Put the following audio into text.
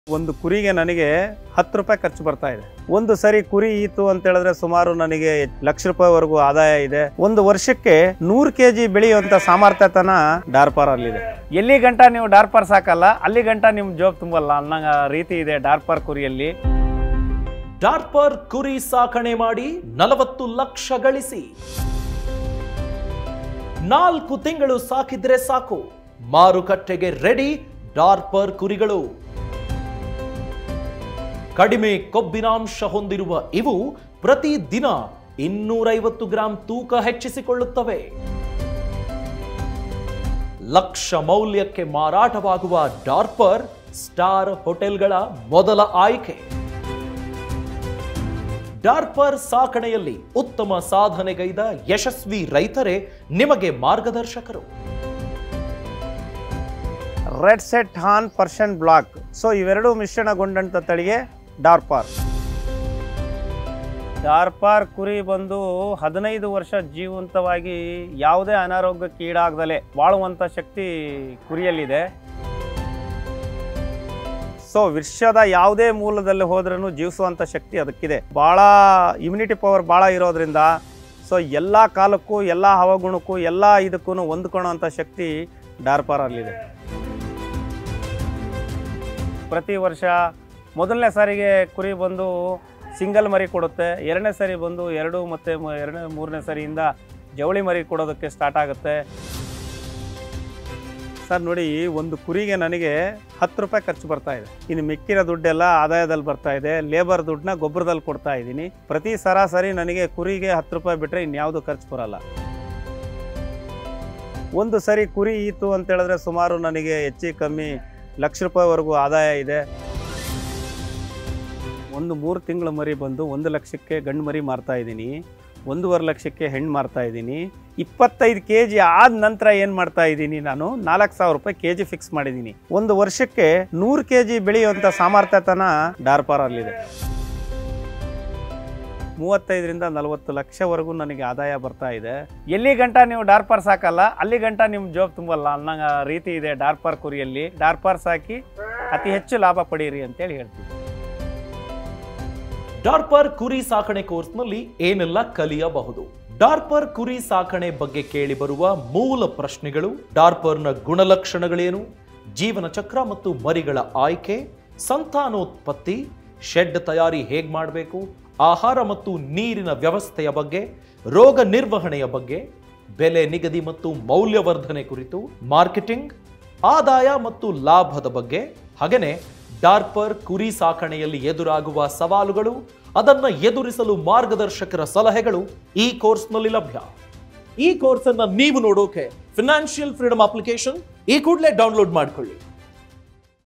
ಒಂದು ಕುರಿಗೆ ನನಗೆ ಹತ್ತು ರೂಪಾಯಿ ಖರ್ಚು ಬರ್ತಾ ಇದೆ ಒಂದು ಸರಿ ಕುರಿ ಈತು ಅಂತ ಹೇಳಿದ್ರೆ ಸುಮಾರು ನನಗೆ ಲಕ್ಷ ರೂಪಾಯಿವರೆಗೂ ಆದಾಯ ಇದೆ ಒಂದು ವರ್ಷಕ್ಕೆ ನೂರು ಕೆ ಜಿ ಬೆಳೆಯುವಂತ ಸಾಮರ್ಥ್ಯತನ ಡಾರ್ಪರ್ ಅಲ್ಲಿದೆ ಎಲ್ಲಿ ಗಂಟ ನೀವು ಡಾರ್ಪರ್ ಸಾಕಲ್ಲ ಅಲ್ಲಿ ಗಂಟ ನಿಮ್ ಜೋಬ್ ತುಂಬಲ್ಲ ಅನ್ನೋ ರೀತಿ ಇದೆ ಡಾರ್ಪರ್ ಕುರಿಯಲ್ಲಿ ಡಾರ್ಪರ್ ಕುರಿ ಸಾಕಣೆ ಮಾಡಿ ನಲವತ್ತು ಲಕ್ಷ ಗಳಿಸಿ ನಾಲ್ಕು ತಿಂಗಳು ಸಾಕಿದ್ರೆ ಸಾಕು ಮಾರುಕಟ್ಟೆಗೆ ರೆಡಿ ಡಾರ್ಪರ್ ಕುರಿಗಳು ಕಡಿಮೆ ಕೊಬ್ಬಿನಾಂಶ ಹೊಂದಿರುವ ಇವು ಪ್ರತಿ ದಿನ ಇನ್ನೂರೈವತ್ತು ಗ್ರಾಂ ತೂಕ ಹೆಚ್ಚಿಸಿಕೊಳ್ಳುತ್ತವೆ ಲಕ್ಷ ಮೌಲ್ಯಕ್ಕೆ ಮಾರಾಟವಾಗುವ ಡಾರ್ಪರ್ ಸ್ಟಾರ್ ಹೋಟೆಲ್ಗಳ ಮೊದಲ ಆಯ್ಕೆ ಡಾರ್ಪರ್ ಸಾಕಣೆಯಲ್ಲಿ ಉತ್ತಮ ಸಾಧನೆಗೈದ ಯಶಸ್ವಿ ರೈತರೇ ನಿಮಗೆ ಮಾರ್ಗದರ್ಶಕರು ರೆಡ್ ಸೆಟ್ ಹಾನ್ ಪರ್ಷನ್ ಬ್ಲಾಕ್ ಸೊ ಇವೆರಡು ಮಿಶ್ರಣಗೊಂಡಂತ ತಳಿಗೆ ಡಾರ್ಪಾರ್ ಡಾರ್ಪಾರ್ ಕುರಿ ಬಂದು ಹದಿನೈದು ವರ್ಷ ಜೀವಂತವಾಗಿ ಯಾವುದೇ ಅನಾರೋಗ್ಯಕ್ಕೆ ಈಡಾಗದಲೆ ಬಾಳುವಂಥ ಶಕ್ತಿ ಕುರಿಯಲ್ಲಿದೆ ಸೊ ವಿಶ್ವದ ಯಾವುದೇ ಮೂಲದಲ್ಲಿ ಹೋದ್ರೂ ಜೀವಿಸುವಂಥ ಶಕ್ತಿ ಅದಕ್ಕಿದೆ ಭಾಳ ಇಮ್ಯುನಿಟಿ ಪವರ್ ಭಾಳ ಇರೋದ್ರಿಂದ ಸೊ ಎಲ್ಲ ಕಾಲಕ್ಕೂ ಎಲ್ಲ ಹವಾಗುಣಕ್ಕೂ ಎಲ್ಲ ಇದಕ್ಕೂ ಹೊಂದ್ಕೊಳ್ಳೋಂಥ ಶಕ್ತಿ ಡಾರ್ಪಾರಲ್ಲಿದೆ ಪ್ರತಿ ವರ್ಷ ಮೊದಲನೇ ಸಾರಿಗೆ ಕುರಿ ಬಂದು ಸಿಂಗಲ್ ಮರಿ ಕೊಡುತ್ತೆ ಎರಡನೇ ಸರಿ ಬಂದು ಎರಡು ಮತ್ತು ಮ- ಎರಡನೇ ಮೂರನೇ ಸರಿಯಿಂದ ಜವಳಿ ಮರಿ ಕೊಡೋದಕ್ಕೆ ಸ್ಟಾರ್ಟ್ ಆಗುತ್ತೆ ಸರ್ ನೋಡಿ ಒಂದು ಕುರಿಗೆ ನನಗೆ ಹತ್ತು ರೂಪಾಯಿ ಖರ್ಚು ಬರ್ತಾ ಇದೆ ಇನ್ನು ಮಿಕ್ಕಿರೋ ದುಡ್ಡೆಲ್ಲ ಆದಾಯದಲ್ಲಿ ಬರ್ತಾ ಇದೆ ಲೇಬರ್ ದುಡ್ಡನ್ನ ಗೊಬ್ಬರದಲ್ಲಿ ಕೊಡ್ತಾ ಇದ್ದೀನಿ ಪ್ರತಿ ಸರಾಸರಿ ನನಗೆ ಕುರಿಗೆ ಹತ್ತು ರೂಪಾಯಿ ಬಿಟ್ಟರೆ ಇನ್ಯಾವುದು ಖರ್ಚು ಬರಲ್ಲ ಒಂದು ಸರಿ ಕುರಿ ಈತು ಅಂತ ಹೇಳಿದ್ರೆ ಸುಮಾರು ನನಗೆ ಹೆಚ್ಚು ಕಮ್ಮಿ ಲಕ್ಷ ರೂಪಾಯಿವರೆಗೂ ಆದಾಯ ಇದೆ ಒಂದು ಮೂರು ತಿಂಗಳ ಮರಿ ಬಂದು ಒಂದು ಲಕ್ಷಕ್ಕೆ ಗಂಡು ಮರಿ ಮಾರ್ತಾ ಇದ್ದೀನಿ ಒಂದೂವರೆ ಲಕ್ಷಕ್ಕೆ ಹೆಣ್ಣು ಮಾರ್ತಾ ಇದ್ದೀನಿ ಇಪ್ಪತ್ತೈದು ಕೆ ಜಿ ಆದ ನಂತರ ಏನು ಮಾಡ್ತಾ ಇದ್ದೀನಿ ನಾನು ನಾಲ್ಕು ಸಾವಿರ ರೂಪಾಯಿ ಕೆ ಜಿ ಫಿಕ್ಸ್ ಮಾಡಿದ್ದೀನಿ ಒಂದು ವರ್ಷಕ್ಕೆ ನೂರು ಕೆ ಜಿ ಬೆಳೆಯುವಂಥ ಸಾಮರ್ಥ್ಯತನ ಡಾರ್ಪಾರಲ್ಲಿದೆ ಮೂವತ್ತೈದರಿಂದ ನಲವತ್ತು ಲಕ್ಷವರೆಗೂ ನನಗೆ ಆದಾಯ ಬರ್ತಾ ಇದೆ ಎಲ್ಲಿ ಗಂಟ ನೀವು ಡಾರ್ಪರ್ ಸಾಕಲ್ಲ ಅಲ್ಲಿ ಗಂಟ ನಿಮ್ಮ ಜೋಬ್ ತುಂಬಲ್ಲ ಅನ್ನೋ ರೀತಿ ಇದೆ ಡಾರ್ಪರ್ ಕುರಿಯಲ್ಲಿ ಡಾರ್ಪರ್ ಸಾಕಿ ಅತಿ ಹೆಚ್ಚು ಲಾಭ ಪಡೀರಿ ಅಂತೇಳಿ ಹೇಳ್ತೀವಿ ಡಾರ್ಪರ್ ಕುರಿ ಸಾಕಣೆ ಕೋರ್ಸ್ನಲ್ಲಿ ಏನೆಲ್ಲ ಕಲಿಯಬಹುದು ಡಾರ್ಪರ್ ಕುರಿ ಸಾಕಣೆ ಬಗ್ಗೆ ಕೇಳಿ ಬರುವ ಮೂಲ ಪ್ರಶ್ನೆಗಳು ಡಾರ್ಪರ್ನ ಗುಣಲಕ್ಷಣಗಳೇನು ಜೀವನ ಚಕ್ರ ಮತ್ತು ಮರಿಗಳ ಆಯ್ಕೆ ಸಂತಾನೋತ್ಪತ್ತಿ ಶೆಡ್ ತಯಾರಿ ಹೇಗ್ ಮಾಡಬೇಕು ಆಹಾರ ಮತ್ತು ನೀರಿನ ವ್ಯವಸ್ಥೆಯ ಬಗ್ಗೆ ರೋಗ ನಿರ್ವಹಣೆಯ ಬಗ್ಗೆ ಬೆಲೆ ನಿಗದಿ ಮತ್ತು ಮೌಲ್ಯವರ್ಧನೆ ಕುರಿತು ಮಾರ್ಕೆಟಿಂಗ್ ಆದಾಯ ಮತ್ತು ಲಾಭದ ಬಗ್ಗೆ ಹಾಗೆಯೇ ಡಾರ್ಪರ್ ಕುರಿ ಸಾಕಣೆಯಲ್ಲಿ ಎದುರಾಗುವ ಸವಾಲುಗಳು ಅದನ್ನ ಎದುರಿಸಲು ಮಾರ್ಗದರ್ಶಕರ ಸಲಹೆಗಳು ಈ ಕೋರ್ಸ್ನಲ್ಲಿ ಲಭ್ಯ ಈ ಕೋರ್ಸ್ ಅನ್ನ ನೀವು ನೋಡೋಕೆ ಫಿನಾನ್ಷಿಯಲ್ ಫ್ರೀಡಮ್ ಅಪ್ಲಿಕೇಶನ್ ಈ ಕೂಡಲೇ ಡೌನ್ಲೋಡ್ ಮಾಡ್ಕೊಳ್ಳಿ